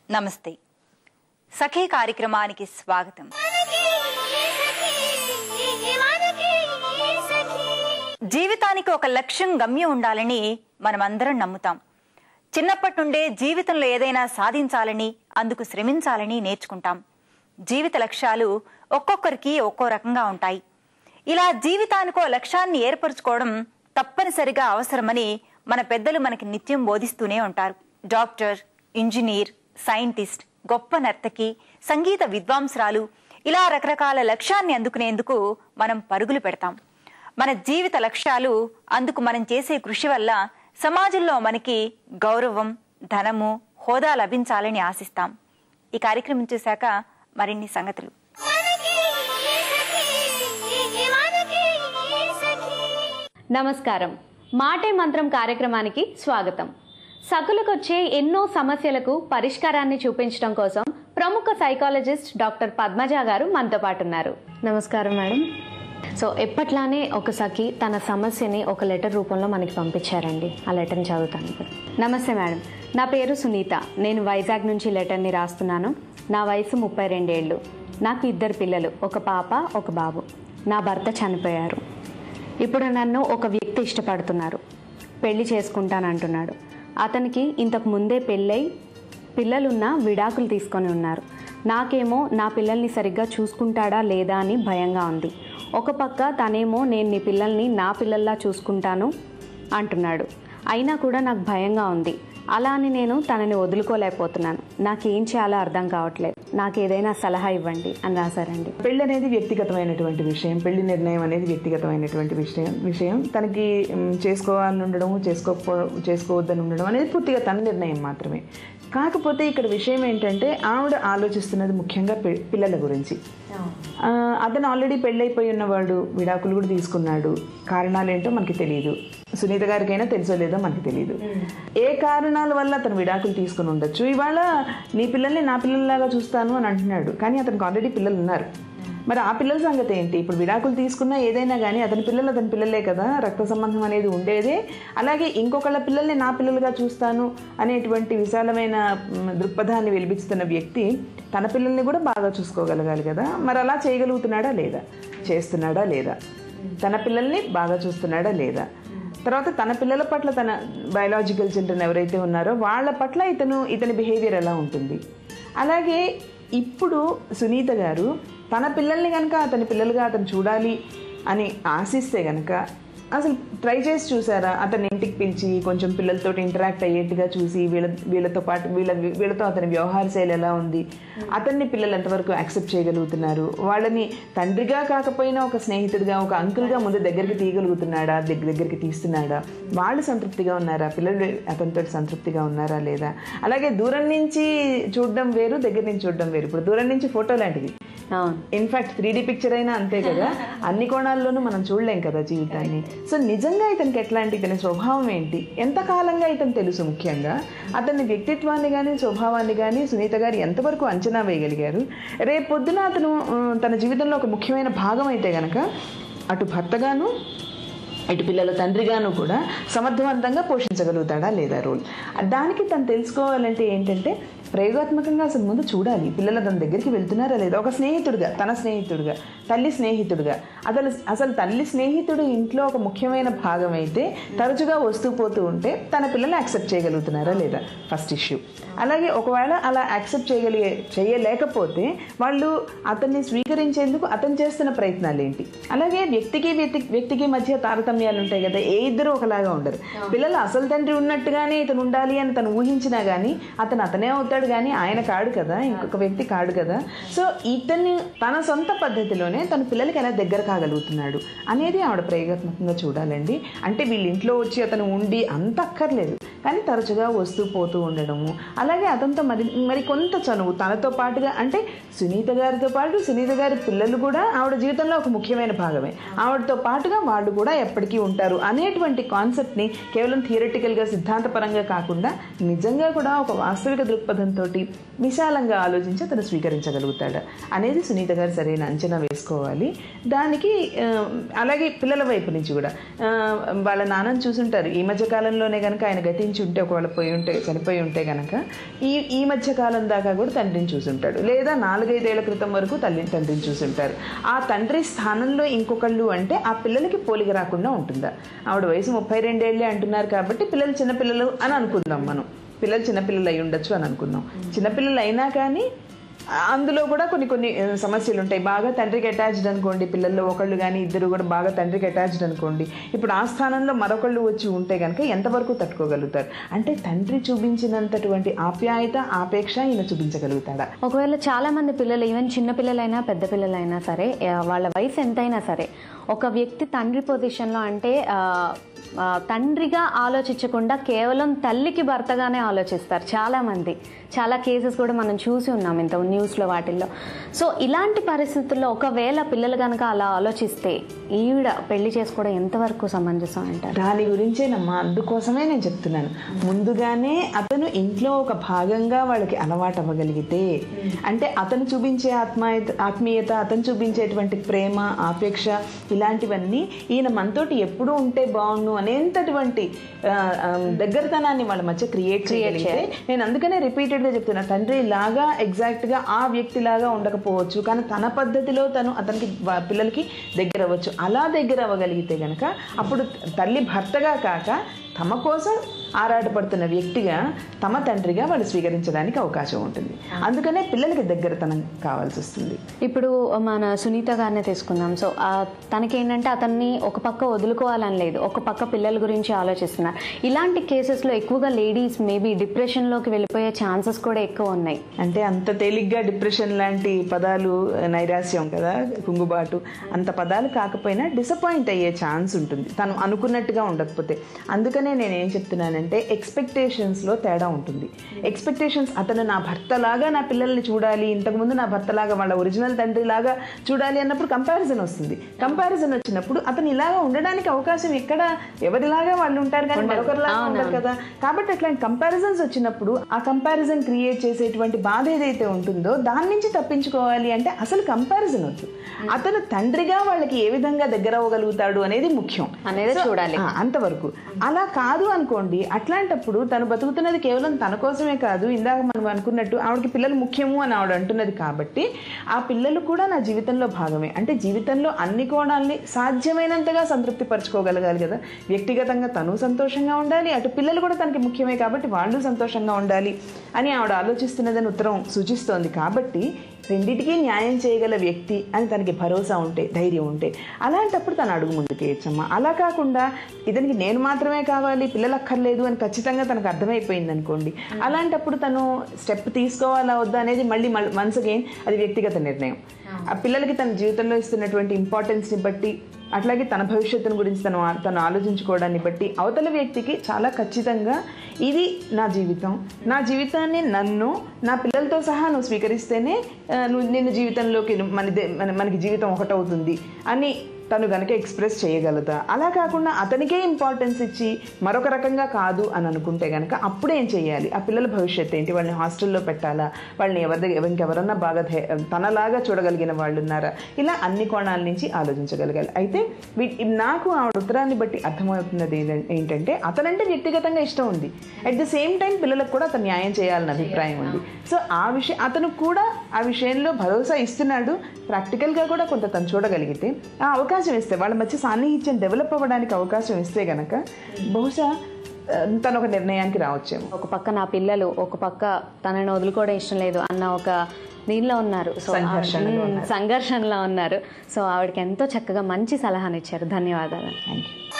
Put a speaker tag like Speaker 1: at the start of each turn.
Speaker 1: నమస్తే సఖీ కార్యక్రమానికి స్వాగతం జీవితానికి ఒక లక్ష్యం గమ్యం ఉండాలని మనమందరం నమ్ముతాం చిన్నప్పటి నుండే జీవితంలో ఏదైనా సాధించాలని అందుకు శ్రమించాలని నేర్చుకుంటాం జీవిత లక్ష్యాలు ఒక్కొక్కరికి ఒక్కో రకంగా ఉంటాయి ఇలా జీవితానికో లక్ష్యాన్ని ఏర్పరచుకోవడం తప్పనిసరిగా అవసరమని మన పెద్దలు మనకి నిత్యం బోధిస్తూనే ఉంటారు డాక్టర్ ఇంజనీర్ సైంటిస్ట్ గొప్ప నర్తకి సంగీత విద్వాంసరాలు ఇలా రకరకాల లక్ష్యాన్ని అందుకునేందుకు మనం పరుగులు పెడతాం మన జీవిత లక్ష్యాలు అందుకు మనం చేసే కృషి వల్ల సమాజంలో మనకి గౌరవం ధనము హోదా లభించాలని ఆశిస్తాం ఈ కార్యక్రమం చూశాక మరిన్ని సంగతులు
Speaker 2: నమస్కారం మాటే మంత్రం కార్యక్రమానికి స్వాగతం సకులకొచ్చే ఎన్నో సమస్యలకు పరిష్కారాన్ని చూపించడం కోసం ప్రముఖ సైకాలజిస్ట్ డాక్టర్ పద్మజ గారు మనతో పాటు ఉన్నారు నమస్కారం మేడం సో ఎప్పట్లానే ఒక సఖి తన సమస్యని ఒక లెటర్ రూపంలో మనకి పంపించారండి ఆ లెటర్ని చదువుతాను ఇప్పుడు నమస్తే మేడం నా పేరు సునీత నేను వైజాగ్ నుంచి లెటర్ని రాస్తున్నాను నా వయసు ముప్పై రెండేళ్ళు నాకు ఇద్దరు పిల్లలు ఒక పాప ఒక బాబు నా భర్త చనిపోయారు ఇప్పుడు నన్ను ఒక వ్యక్తి ఇష్టపడుతున్నారు పెళ్లి చేసుకుంటానంటున్నాడు అతనికి ఇంతకు ముందే పెళ్ళై పిల్లలున్న విడాకులు తీసుకొని ఉన్నారు నాకేమో నా పిల్లల్ని సరిగ్గా చూసుకుంటాడా లేదా అని భయంగా ఉంది ఒక పక్క తనేమో నేను నీ పిల్లల్ని నా పిల్లల్లా చూసుకుంటాను అంటున్నాడు అయినా కూడా నాకు భయంగా ఉంది అలా అని నేను తనని వదులుకోలేకపోతున్నాను నాకేం చేయాలో అర్థం కావట్లేదు నాకు ఏదైనా సలహా ఇవ్వండి అని రాశారండి
Speaker 3: పెళ్ళి అనేది వ్యక్తిగతమైనటువంటి విషయం పెళ్లి నిర్ణయం అనేది వ్యక్తిగతమైనటువంటి విషయం విషయం తనకి మ్, చేసుకోవాలని ఉండడం చేసుకోకపో చేసుకోవద్దని ఉండడం అనేది పూర్తిగా తన నిర్ణయం మాత్రమే కాకపోతే ఇక్కడ విషయం ఏంటంటే ఆవిడ ఆలోచిస్తున్నది ముఖ్యంగా పె- పిల్లల గురించి ఆ, అతను ఆల్రెడీ పెళ్ళైపోయి ఉన్నవాడు విడాకులు కూడా తీసుకున్నాడు కారణాలు ఏంటో మనకి తెలియదు సునీత గారికైనా తెలుసో లేదో మనకి తెలియదు ఏ కారణాల వల్ల అతను విడాకులు తీసుకుని ఉండొచ్చు ఇవాళ నీ పిల్లల్ని నా పిల్లల్లాగా చూస్తాను అని అంటున్నాడు కానీ అతనికి ఆల్రెడీ పిల్లలు ఉన్నారు మరి ఆ పిల్లల సంగతి ఏంటి ఇప్పుడు విడాకులు తీసుకున్నా ఏదైనా కానీ అతని పిల్లలు అతని పిల్లలే కదా రక్త సంబంధం అనేది ఉండేదే అలాగే ఇంకొకళ్ళ పిల్లల్ని నా పిల్లలుగా చూస్తాను అనేటువంటి విశాలమైన మ్, దృక్పథాన్ని వెలిపిస్తున్న వ్యక్తి తన పిల్లల్ని కూడా బాగా చూసుకోగలగాలి కదా మరి అలా చేయగలుగుతున్నాడా లేదా చేస్తున్నాడా లేదా తన పిల్లల్ని బాగా చూస్తున్నాడా లేదా తర్వాత తన పిల్లల పట్ల తన బయలాజికల్ చిల్డ్రన్ ఎవరైతే ఉన్నారో వాళ్ళ పట్ల ఇతను ఇతని బిహేవియర్ ఎలా ఉంటుంది అలాగే ఇప్పుడు సునీత గారు తన పిల్లల్ని కనుక అతని పిల్లలుగా అతను చూడాలి అని ఆశిస్తే కనుక అసలు ట్రై చేసి చూసారా అతన్ని ఇంటికి పిలిచి కొంచెం పిల్లలతో ఇంటరాక్ట్ అయ్యేట్టుగా చూసి వీళ్ళ వీళ్ళతో పాటు వీళ్ళ వీళ్ళతో అతని వ్యవహార శైలి ఎలా ఉంది అతన్ని పిల్లలు ఎంతవరకు యాక్సెప్ట్ చేయగలుగుతున్నారు వాళ్ళని తండ్రిగా కాకపోయినా ఒక స్నేహితుడిగా ఒక అంకుల్గా ముందు దగ్గరికి తీయగలుగుతున్నాడా దగ్గర దగ్గరికి తీస్తున్నాడా వాళ్ళు సంతృప్తిగా ఉన్నారా పిల్లలు అతనితో సంతృప్తిగా ఉన్నారా లేదా అలాగే దూరం నుంచి చూడడం వేరు దగ్గర నుంచి చూడడం వేరు ఇప్పుడు దూరం నుంచి ఫోటో లాంటిది
Speaker 2: అవును
Speaker 3: ఇన్ఫాక్ట్ త్రీ డి పిక్చర్ అయినా అంతే కదా అన్ని కోణాల్లోనూ మనం చూడలేం కదా జీవితాన్ని సో నిజంగా ఇతనికి ఎట్లాంటి ఇతని స్వభావం ఏంటి ఎంతకాలంగా ఇతను తెలుసు ముఖ్యంగా అతని వ్యక్తిత్వాన్ని కానీ స్వభావాన్ని కానీ సునీత గారు ఎంతవరకు అంచనా వేయగలిగారు రేపు పొద్దున అతను ఆ, తన జీవితంలో ఒక ముఖ్యమైన భాగం అయితే గనక అటు భర్తగాను ఇటు పిల్లల తండ్రిగాను కూడా సమర్థవంతంగా పోషించగలుగుతాడా లేదా రోల్ దానికి తను తెలుసుకోవాలంటే ఏంటంటే ప్రయోగాత్మకంగా అసలు ముందు చూడాలి పిల్లలు తన దగ్గరికి వెళ్తున్నారా లేదా ఒక స్నేహితుడిగా తన స్నేహితుడిగా తల్లి స్నేహితుడిగా అసలు అసలు తల్లి స్నేహితుడు ఇంట్లో ఒక ముఖ్యమైన భాగం అయితే తరచుగా వస్తూ పోతూ ఉంటే తన పిల్లలు యాక్సెప్ట్ చేయగలుగుతున్నారా లేదా ఫస్ట్ ఇష్యూ అలాగే ఒకవేళ అలా యాక్సెప్ట్ చేయగలిగే చేయలేకపోతే వాళ్ళు అతన్ని స్వీకరించేందుకు అతను చేస్తున్న ప్రయత్నాలు ఏంటి అలాగే వ్యక్తికి వ్యక్తి వ్యక్తికి మధ్య తారతమ్యాలు ఉంటాయి కదా ఏ ఇద్దరు ఒకలాగా ఉండరు పిల్లలు అసలు తండ్రి ఉన్నట్టుగానే ఇతను ఉండాలి అని తను ఊహించినా కానీ అతను అతనే అవుతాడు కానీ ఆయన కాడు కదా ఇంకొక వ్యక్తి కాడు కదా సో ఇతన్ని తన సొంత పద్ధతిలోనే తన పిల్లలకి ఎలా దగ్గర కాగలుగుతున్నాడు అనేది ఆవిడ ప్రయోగాత్మకంగా చూడాలండి అంటే వీళ్ళ ఇంట్లో వచ్చి అతను ఉండి అంత అక్కర్లేదు కానీ తరచుగా వస్తూ పోతూ ఉండడము అలాగే అతనితో మరి మరి కొంత చనువు తనతో పాటుగా అంటే సునీత గారితో పాటు సునీత గారి పిల్లలు కూడా ఆవిడ జీవితంలో ఒక ముఖ్యమైన భాగమే ఆవిడతో పాటుగా వాళ్ళు కూడా ఎప్పటికీ ఉంటారు అనేటువంటి కాన్సెప్ట్ని కేవలం థియరటికల్గా సిద్ధాంతపరంగా కాకుండా నిజంగా కూడా ఒక వాస్తవిక దృక్పథంతో విశాలంగా ఆలోచించి అతను స్వీకరించగలుగుతాడు అనేది సునీత గారు సరైన అంచనా వేసుకోవాలి దానికి ఆ, అలాగే పిల్లల వైపు నుంచి కూడా ఆ, వాళ్ళ నాన్నని చూసుంటారు ఈ మధ్య కాలంలోనే కనుక ఆయన గతి నుంచి ఉంటే ఒకవేళ పోయి ఉంటే చనిపోయి ఉంటే గనక ఈ ఈ మధ్య కాలం దాకా కూడా తండ్రిని చూసుంటాడు లేదా నాలుగైదేళ్ల క్రితం వరకు తల్లి తండ్రిని చూసుంటారు ఆ తండ్రి స్థానంలో ఇంకొకళ్ళు అంటే ఆ పిల్లలకి పోలిక రాకుండా ఉంటుందా ఆవిడ వయసు ముప్పై రెండేళ్లే అంటున్నారు కాబట్టి పిల్లలు చిన్నపిల్లలు అని అనుకుందాం మనం పిల్లలు చిన్నపిల్లలు అయి ఉండొచ్చు అని అనుకుందాం చిన్నపిల్లలు అయినా కానీ ఆ, అందులో కూడా కొన్ని కొన్ని ఆ, సమస్యలు ఉంటాయి బాగా తండ్రికి అటాచ్డ్ అనుకోండి పిల్లల్లో ఒకళ్ళు కానీ ఇద్దరు కూడా బాగా తండ్రికి అటాచ్డ్ అనుకోండి ఇప్పుడు ఆ స్థానంలో మరొకళ్ళు వచ్చి ఉంటే కనుక ఎంతవరకు తట్టుకోగలుగుతారు అంటే తండ్రి చూపించినంతటువంటి ఆప్యాయత ఆపేక్ష ఈయన చూపించగలుగుతాడా
Speaker 2: ఒకవేళ చాలా మంది పిల్లలు ఈవెన్ చిన్న పిల్లలైనా పెద్ద పిల్లలైనా సరే ఆ, వాళ్ళ వయసు ఎంతైనా సరే ఒక వ్యక్తి తండ్రి పొజిషన్లో అంటే ఆ, ఆ, తండ్రిగా ఆలోచించకుండా కేవలం తల్లికి భర్తగానే ఆలోచిస్తారు చాలా మంది చాలా కేసెస్ కూడా మనం చూసి ఉన్నాం ఇంత న్యూస్లో వాటిల్లో సో ఇలాంటి పరిస్థితుల్లో ఒకవేళ పిల్లలు కనుక అలా ఆలోచిస్తే ఈవిడ పెళ్లి చేసుకోవడం ఎంతవరకు సమంజసం అంటారు
Speaker 3: దాని గురించేనమ్మా అందుకోసమే నేను చెప్తున్నాను ముందుగానే అతను ఇంట్లో ఒక భాగంగా వాళ్ళకి అలవాటు అవ్వగలిగితే అంటే అతను చూపించే ఆత్మాయత ఆత్మీయత అతను చూపించేటువంటి ప్రేమ ఆపేక్ష ఇలాంటివన్నీ ఈయన మనతోటి ఎప్పుడూ ఉంటే బాగుండు అనేంతటువంటి ఆ, ఆ, దగ్గరతనాన్ని వాళ్ళ మధ్య క్రియేట్ చేయగలిగితే నేను అందుకనే రిపీటెడ్ గా చెప్తున్నా తండ్రి లాగా ఎగ్జాక్ట్ గా ఆ వ్యక్తి లాగా ఉండకపోవచ్చు కానీ తన పద్ధతిలో తను అతనికి వా- పిల్లలకి దగ్గర అవ్వచ్చు అలా దగ్గర అవ్వగలిగితే గనక అప్పుడు తల్లి భర్తగా కాక తమ కోసం ఆరాటపడుతున్న వ్యక్తిగా తమ తండ్రిగా వాళ్ళు స్వీకరించడానికి అవకాశం ఉంటుంది అందుకనే పిల్లలకి దగ్గరతనం కావాల్సి వస్తుంది
Speaker 2: ఇప్పుడు మన సునీత గారినే తీసుకుందాం సో ఆ, తనకేంటంటే అతన్ని ఒక పక్క వదులుకోవాలని లేదు ఒక పక్క పిల్లల గురించి ఆలోచిస్తున్నారు ఇలాంటి కేసెస్లో ఎక్కువగా లేడీస్ మేబీ డిప్రెషన్లోకి వెళ్ళిపోయే ఛాన్సెస్ కూడా ఎక్కువ ఉన్నాయి
Speaker 3: అంటే అంత తేలిగ్గా డిప్రెషన్ లాంటి పదాలు నైరాస్యం కదా కుంగుబాటు అంత పదాలు కాకపోయినా డిసప్పాయింట్ అయ్యే ఛాన్స్ ఉంటుంది తను అనుకున్నట్టుగా ఉండకపోతే అందుకనే నేను ఏం చెప్తున్నానంటే ఎక్స్పెక్టేషన్స్లో తేడా ఉంటుంది ఎక్స్పెక్టేషన్స్ అతను నా భర్తలాగా నా పిల్లల్ని చూడాలి ఇంతకుముందు నా భర్తలాగా వాళ్ళ ఒరిజినల్ తండ్రిలాగా చూడాలి అన్నప్పుడు కంపారిజన్ వస్తుంది కంపారిజన్ వచ్చినప్పుడు అతను ఇలాగా ఉండడానికి అవకాశం ఎక్కడ ఎవరిలాగా వాళ్ళు ఉంటారు కానీ మరొకరిలాగా ఉండరు కదా కాబట్టి అట్లాంటి కంపారిజన్స్ వచ్చినప్పుడు ఆ కంపారిజన్ క్రియేట్ చేసేటువంటి బాధ ఏదైతే ఉంటుందో దాని నుంచి తప్పించుకోవాలి అంటే అసలు కంపారిజన్ వద్దు అతను తండ్రిగా వాళ్ళకి ఏ విధంగా దగ్గర అవ్వగలుగుతాడు అనేది ముఖ్యం
Speaker 2: అనేది
Speaker 3: So,
Speaker 2: చూడాలి.
Speaker 3: ఆ, అంతవరకు అలా కాదు అనుకోండి అట్లాంటప్పుడు తను బతుకుతున్నది కేవలం తన కోసమే కాదు ఇందాక మనం అనుకున్నట్టు ఆవిడకి పిల్లలు ముఖ్యము అని ఆవిడ అంటున్నది కాబట్టి ఆ పిల్లలు కూడా నా జీవితంలో భాగమే అంటే జీవితంలో అన్ని కోణాల్ని సాధ్యమైనంతగా సంతృప్తి పరచుకోగలగాలి కదా వ్యక్తిగతంగా తను సంతోషంగా ఉండాలి అటు పిల్లలు కూడా తనకి ముఖ్యమే కాబట్టి వాళ్ళు సంతోషంగా ఉండాలి అని ఆవిడ ఆలోచిస్తున్నదని ఉత్తరం సూచిస్తోంది కాబట్టి రెండిటికీ న్యాయం చేయగల వ్యక్తి అని తనకి భరోసా ఉంటే ధైర్యం ఉంటే అలాంటప్పుడు తను అడుగు ముందుకేయచ్చమ్మా అలా కాకుండా ఇతనికి నేను మాత్రమే కావాలి పిల్లలు అక్కర్లేదు అని ఖచ్చితంగా తనకు అర్థమైపోయింది అనుకోండి అలాంటప్పుడు తను స్టెప్ తీసుకోవాలా వద్దా అనేది మళ్ళీ వన్స్ అగైన్ అది వ్యక్తిగత నిర్ణయం ఆ పిల్లలకి తన జీవితంలో ఇస్తున్నటువంటి ఇంపార్టెన్స్ని బట్టి అట్లాగే తన భవిష్యత్తును గురించి తను ఆ- తను ఆలోచించుకోవడాన్ని బట్టి అవతల వ్యక్తికి చాలా ఖచ్చితంగా ఇది నా జీవితం నా జీవితాన్ని నన్ను నా పిల్లలతో సహా నువ్వు స్వీకరిస్తేనే ఆ, నువ్వు నిన్ను జీవితంలోకి ను- మనదే మన మనకి జీవితం ఒకటవుతుంది అని తను గనక ఎక్స్ప్రెస్ చేయగలుగుతా అలా కాకుండా అతనికే ఇంపార్టెన్స్ ఇచ్చి మరొక రకంగా కాదు అని అనుకుంటే గనక అప్పుడు ఏం చేయాలి ఆ పిల్లల భవిష్యత్తు ఏంటి వాళ్ళని హాస్టల్లో పెట్టాలా వాళ్ళని ఎవరి దగ్గర ఇంకెవరన్నా బాగా ధై- తనలాగా చూడగలిగిన వాళ్ళు ఉన్నారా ఇలా అన్ని కోణాల నుంచి ఆలోచించగలగాలి అయితే వీ- నాకు ఆవిడ ఉత్తరాన్ని బట్టి అర్థమవుతున్నది ఏంటం- ఏంటంటే అతనంటే వ్యక్తిగతంగా ఇష్టం ఉంది అట్ ద సేమ్ టైం పిల్లలకు కూడా అతను న్యాయం చేయాలన్న అభిప్రాయం ఉంది సో ఆ విషయం అతను కూడా ఆ విషయంలో భరోసా ఇస్తున్నాడు ప్రాక్టికల్గా కూడా కొంత తను చూడగలిగితే ఆ అవకాశం ఇస్తే వాళ్ళ మధ్య సాన్నిహిత్యం డెవలప్ అవ్వడానికి అవకాశం ఇస్తే గనక బహుశా ఆ, తను ఒక నిర్ణయానికి రావచ్చేమో
Speaker 2: ఒక పక్క నా పిల్లలు ఒక పక్క తనని వదులుకోవడం ఇష్టం లేదు అన్న ఒక దీనిలో ఉన్నారు సో
Speaker 3: సంఘర్షణలో
Speaker 2: సంఘర్షణలో ఉన్నారు సో ఆవిడకి ఎంతో చక్కగా మంచి సలహానిచ్చారు ధన్యవాదాలు
Speaker 3: థ్యాంక్ యూ